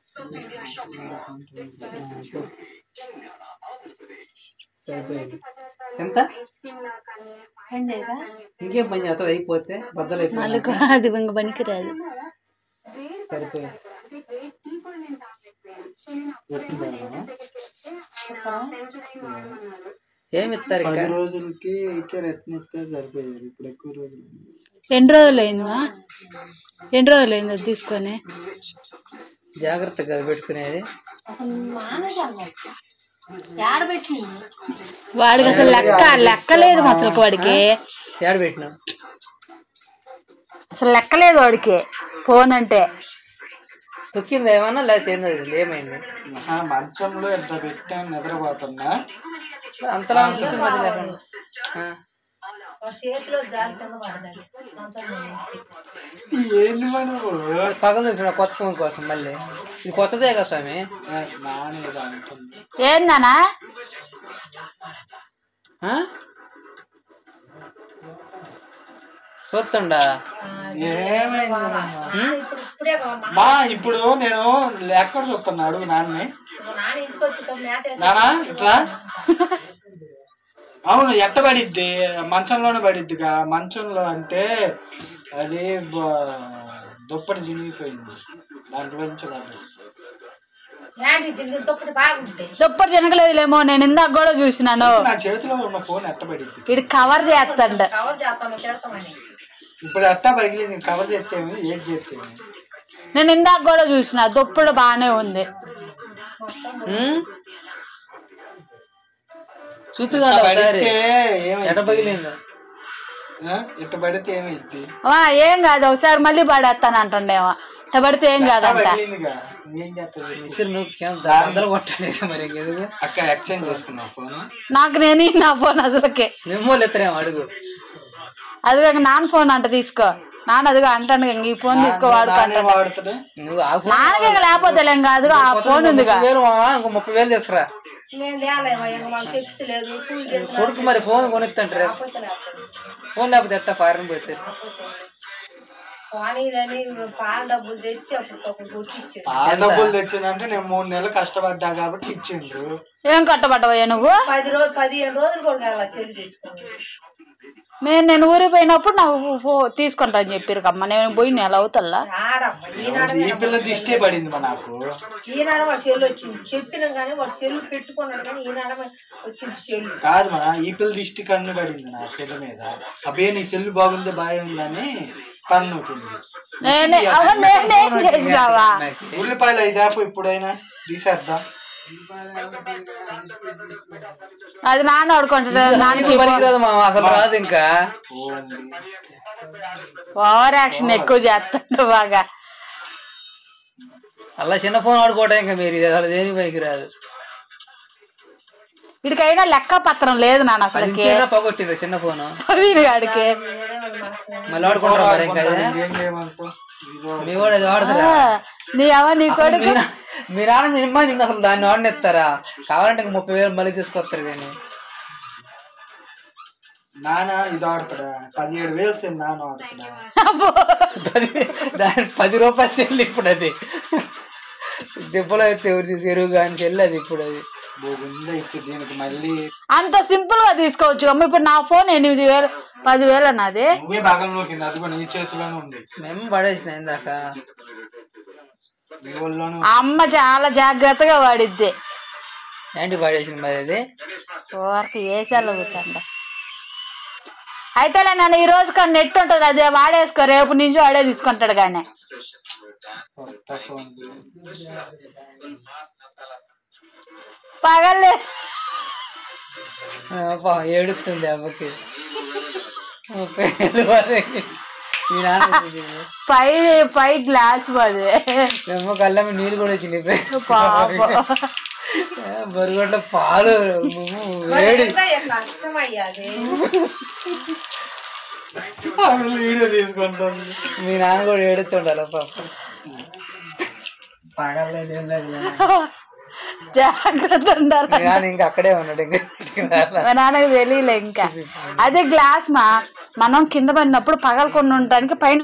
సరిపోయింది ఎంత పని చేయదా ఇంకేం పని చేస్తావు అయిపోతే బద్దలు అయిపోయింది మళ్ళీ అది ఇంక పనికిరాదు సరిపోయింది ఏమి ఇస్తారు ఇంకా పది రోజులకి ఇచ్చే రెట్ని ఇస్తే సరిపోయేది ఇప్పుడు ఎక్కువ రోజులు ఎన్ని రోజులు అయిందివా ఎన్ని రోజులు అయింది అది తీసుకొని జాగ్రత్తగా పెట్టుకునేది వాడికి అసలు లెక్క లెక్క లేదు అసలు వాడికి ఏడ పెట్టినావు అసలు లెక్క లేదు వాడికి ఫోన్ అంటే తొక్కింది ఏమన్నా లేకపోతే ఏందో ఇది ఏమైంది ఆ మంచంలో ఎంత పెట్టాను నిద్రపోతున్నా అంతలా తొక్కి మధ్య లేకుండా ఆ. ఏంది మనం పగలు దొరికిన కొత్త ఫోన్ కోసం మళ్ళీ ఇది కొత్తదే కదా స్వామి నాని ఏదో అంటుంది ఏందనా ఆ? చూస్తుండా ఏమైంది మా ఇప్పుడు నేను ఎక్కడ చూస్తున్నా అడుగు నాన్ని నానా ఇట్లా అవును ఎట్ట పడిద్ది మంచంలోనే పడిద్దిగా మంచంలో అంటే అది బ- దుప్పటి చినిగిపోయింది దాంట్లో నుంచి పడ్డది దుప్పటి చెనకలేదులేమో నేను ఇందాక కూడా చూసినాను నా చేతిలో ఉన్న ఫోన్ ఎట్ట పడిద్ది ఇది కవర్ చేస్తాండ ఇప్పుడు ఎట్ట పగిలింది కవర్ చేస్తేమి ఏది చేస్తేమి నేను ఇందాక కూడా చూసిన దుప్పటి బాగానే ఉంది ఉమ్? చూస్తుగా ఒకసారి పడితే ఏమైంది? ఎట పగిలిందో ఆ? ఇట్ట పడితే ఏమైంది ఆ, ఏం కాదు ఒకసారి మళ్ళీ పడేస్తాను అంటుండేమో ఇట్ట పడితే ఏం కాదంట పగిలిందిగా ఏం చేస్తుంది మిస్టర్ నువ్వు బద్దలు కొట్టాలి మరి ఇంకెందుకు అక్క ఎక్స్చేంజ్ చేసుకున్నావు ఫోన్ నాకు నేను ఈ నా ఫోన్ అసలుకి మెమ్మోలు ఎత్తరేమో అడుగు అది కాక నాన్న ఫోన్ అంట తీసుకో నాన్న అదిగో అంటాను ఇంక ఈ ఫోన్ తీసుకో వాడుకో నానే అంటాడు వాడుతాడు నువ్వు ఆ ఫోన్ నాన్నకి ఇంక లేకపోతే లేం కాదు ఆ ఫోన్ ఉందిగా ముప్పై వేలు మావా ఇంకో ముప్పై వేలు తీసుకురా కొడుకు మరి ఫోన్ కొనిస్తుంటారు ఫోన్ లేకపోతే ఎట్టా ఫారెన్ పోతే ఆ డబ్బులు తెచ్చిందంటే నేను మూడు నెలలు కష్టపడ్డా కాబట్టి ఇచ్చిండ్రు ఏం కట్టబడ్డవయ్యా నువ్వు పది రోజు పదిహేను రోజులు కూడా కాదు ఆ చెల్లి తెచ్చుకోండి నేను నేను ఊరికి పోయినప్పుడు నాకు ఫో తీసుకుంటా అని చెప్పారు కమ్మ నేను పోయి నెల అవుతల్లా ఆడమ్మ ఈనాడు ఈ పిల్ల దిష్టే పడింది మా నాకు ఈనాడు వాడు చెల్లి వచ్చింది చెప్పినాం కానీ వాడు చెల్లు పెట్టుకున్నాడు కానీ ఈనాడు వచ్చింది చెల్లు కాదు మన ఈ పిల్ల దిష్టి కన్ను పడింది నా సెల్ మీద అబ్బే నీ సెల్ బాగుంది బాగుందని కన్ను నొక్కింది నేనే అవును నేనేం చేసినావా ఉల్లిపాయలు ఐదాపు ఇప్పుడైనా తీసేద్దాం అది నాన్న ఆడుకుంటుంది నాన్నకి పనికిరాదు మామ అసలు రాదు ఇంకా ఓవర్ యాక్షన్ ఎక్కువ చేస్తాడు బాగా అలా చిన్న ఫోన్ ఆడుకోవటం ఇంకా మీరు ఇది అసలు దేనికి పనికిరాదు వీడికైనా లెక్క పత్రం లేదు నాన్న అది అసలుకి ఇంకేనా పోగొట్టిరు చిన్న ఫోన్ వీడి గాడికి మళ్ళీ ఆడుకుంటారు మరి ఇంకా అది? ఏం చేయమనుకో ఇదో మీ వాడు అది వాడుతారా ఆ, నీ అవ నీ కొడుకు మీ నా- మీ నాన్న మీ అమ్మ నిన్ను అసలు దాన్ని వాడినిస్తారా కావాలంటే ఇంక ముప్పై వేలు మళ్ళీ తీసుకొస్తారు కానీ నాన్న ఇది ఆడుతాడా పదిహేడు వేలు చెల్లి నాన్న ఆడుతాడా పది దాని పది రూపాయలు చెల్లి ఇప్పుడు అది దెబ్బలో అయితే ఎవరు తీసు ఎరువు కానీ చెల్లి అది ఇప్పుడు అది బాగుందా ఇప్పుడు దీనికి మళ్ళీ అంత సింపుల్ గా తీసుకోవచ్చు అమ్మ ఇప్పుడు నా ఫోన్ ఎనిమిది వేలు పది వేలు నాది నువ్వే భాగంలోకి అదిగో నీ చేతిలోనే ఉంది మేము పడేసిన ఇందాక నీ ఒళ్ళోనే ఆ అమ్మ చాలా జాగ్రత్తగా వాడిద్ది ఏంటి పడేసింది మరి అది ఊరికి వేసాలు కూర్చోండ అయితేలే నన్ను ఈ రోజు కానీ నెట్ ఉంటుంది అదే వాడేసుకో రేపు నుంచి వాడే తీసుకుంటాడు కానీ కొత్త ఫోన్ పగలే ఆ, పాపం ఏడుస్తుంది అమ్మకి ముప్పై వేలు వరకు మీ నాన్న ఇచ్చింది. పై పై గ్లాస్ పది మీ అమ్మ కళ్ళమ్మ నీళ్ళు కూడా వచ్చింది పాప బొరుగుట్ల పాలు ఉమ్ము, వేడి కష్టమయ్యాది వీడియో తీసుకుంటుంది మీ నాన్న కూడా ఏడుతుండాలి పాప పగలేదు ఏం లేదు. జాగ్రత్త ఉండాలి మీ నాన్న ఇంకా అక్కడే ఉన్నాడు ఇంకా రాలా. మా నాన్నకి తెలియలే ఇంకా అదే గ్లాస్ మా మనం కింద పడినప్పుడు పగలకుండా ఉండటానికి పైన